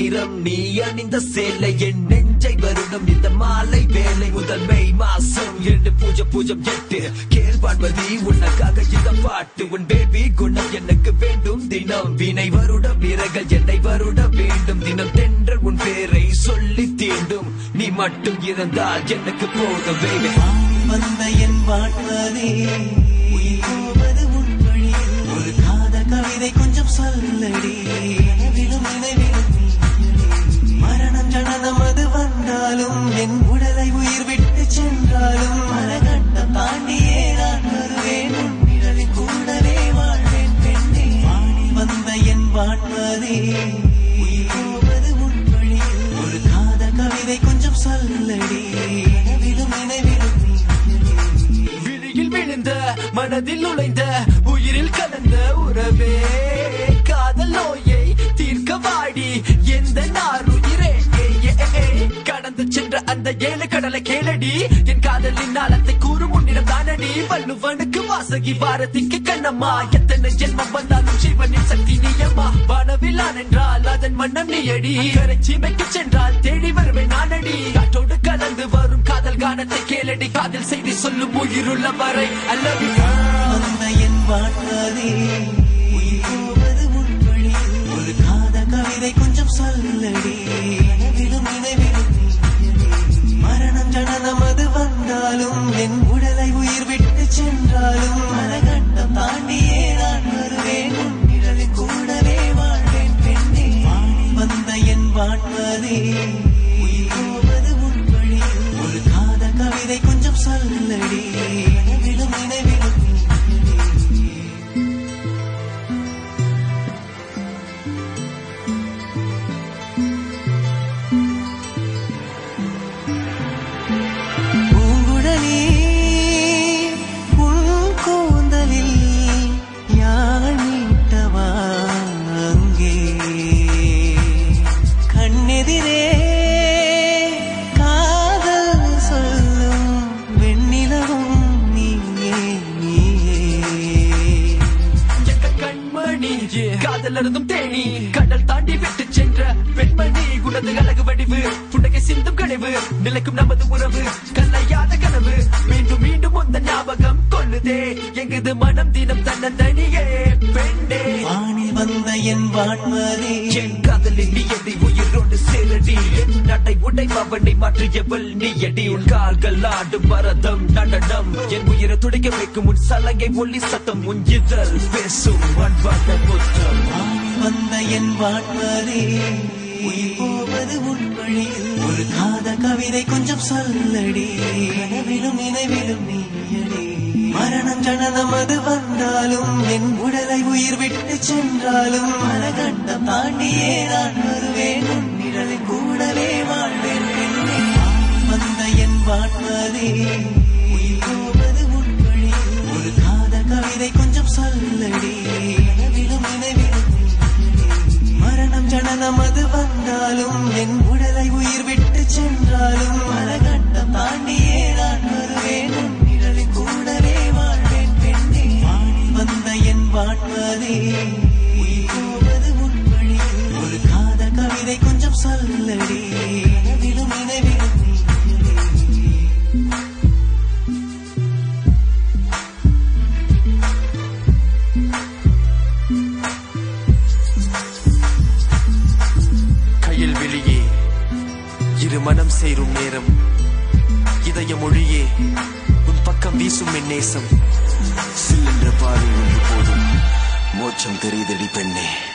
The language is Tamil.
நிறம் நீ அணிந்த சேலை என் நெஞ்சை வருடம் இந்த மாலை வேலை முதல் மே மாசம் இரண்டு பூஜை பூஜ்ஜியம் எட்டு கேள்வான்பதி உனக்காக இந்த பாட்டு உன் பேபி குணம் எனக்கு வேண்டும் தினம் வினை வருட வீரர்கள் என்னை வருட வேண்டும் தினம் தென்றல் உன் பேரை சொல்லி தீண்டும் நீ மட்டும் இருந்தால் எனக்கு போதும் baby. வந்த என் வாழ்வதே உயிர் போவது உன் வழியில் ஒரு காதல் கவிதை கொஞ்சம் சொல்லடி நினைவிலும் நினைவிலும் நீயடி. மரணம் ஜனனம் அது வந்தாலும் என் உடலை உயிர் விட்டு சென்றாலும் மரகண்டம் தாண்டியே நான் வருவேன் உன் நிழலில் கூடவே வாழ்வேன் பெண்ணே வானில் வந்த என் வாழ்வதே உயிர் போவது உன் வழியில் ஒரு காதல் கவிதை கொஞ்சம் சொல்லடி நினைவிலும் நினைவிலும் நீயடி. விழியில் விழுந்த மனதில் நுழைந்த உயிரில் கலந்த உறவே காதல் நோயை தீர்க்க வாடி எந்த நாருயிரே ஏய், ஏய், ஏய். கடந்து சென்ற அந்த ஏழு கடலை கேளடி என் காதலின் நாளத்தை கூறும் உன்னிடம் தானடி வள்ளுவனுக்கு வாசகி பாரதிக்கு கண்ணம்மா எத்தனை ஜென்மம் வந்தாலும் சிவனின் சக்தி நீயம்மா வானவில்லான் என்றால் அதன் மன்னம் நீயடி கரை சீமைக்கு சென்றால் தேடி வருவேன் நானடி காற்றோடு கலந்து வரும் காதல் கானத்தை கேளடி காதல் செய்தி சொல்லும் உயிருள்ள வரை அல்லவி வந்த என் வாழ்வதே உயிர் போவது உன் வழியில் ஒரு காத கவிதை கொஞ்சம் சொல்லடி நினைவிலும் நினைவிலும் நீயடி. மரணம் ஜனனம் அது வந்தாலும் என் உடலை உயிர் விட்டு சென்றாலும் மரகண்டம் தாண்டியே நான் வருவேன் உன் நிழலில் கூடவே வாழ்வேன் பெண்ணே வானில் வந்த என் வாழ்வதே உயிர் போவது உன் வழியில் ஒரு காத கவிதை கொஞ்சம் சொல்லடி நினைவிலும் நினைவிலும் நீயடி. பூங்குழலி உன் கூந்தலில் யாழ் நீட்டவா அங்கே கண்ணெதிரே காதல் சொல்லும் வெண்ணிலவும் நீயே நீயே எங்க கண்மணி காதல் அருந்தும் தேனி கடல் தாண்டி விட்டு சென்ற பெண்மணி உனது அழகு வடிவு புன்னகை சிந்தும் கனிவு நிலைக்கும் நமது உறவு கல்லையாத கனவு மீண்டும் மீண்டும் உந்த ஞாபகம் கொள்ளுதே எங்குது மனம் தினம் தன்னந்தனியே பெண்ணே வானில் வந்த என் வாழ்வதே என் காதலின் நீயடி உயிரோடு சேரடி என் நடை உடை அவனை மாற்றியவள் நீயடி உன் கால்கள் ஆடும் பரதம் நடனம் என் உயிரை துடைக்க வைக்கும் உன் சலங்கை ஒளி சத்தம் உன் இதழ் பேசும் அன்பான புத்தம் வானில் வந்த என் வாழ்வதே உயிர் போவது உன் வழியில் ஒரு காத கவிதை கொஞ்சம் சொல்லடி கனவிலும் நினைவிலும் நீயடி மரணம் ஜனனம் அது வந்தாலும் என் உடலை உயிர் விட்டு சென்றாலும் மரகண்டம் தாண்டியே நான் வருவேன் உன் நிழலில் கூடவே வாழ்வேன் பெண்ணே வானில் வந்த என் வாழ்வதே உயிர் போவது உன் வழியில் ஒரு காத கவிதை கொஞ்சம் சொல்லடி கனவிலும் நினைவிலும் நீயடி. மரணம் ஜனனம் அது வந்தாலும் என் உடலை உயிர் விட்டு சென்றாலும் மரகண்டம் தாண்டியே நான் வருவேன் உன் நிழலில் கூடவே வாழ்வேன் பெண்ணே வானில் வந்த என் வாழ்வதே உயிர் போவது உன் வழியில் ஒரு காத கவிதை கொஞ்சம் சொல்லடி கனவிலும் நினைவிலும் நீயடி. கையில் வெளியே இரு மனம் சேரும் நேரம் இதய மொழியே உன் பக்கம் வீசும் என் நேசம் சில்லென்ற பார்வை ஒன்று போதும் மோட்சம் தெரியுதடி பெண்ணே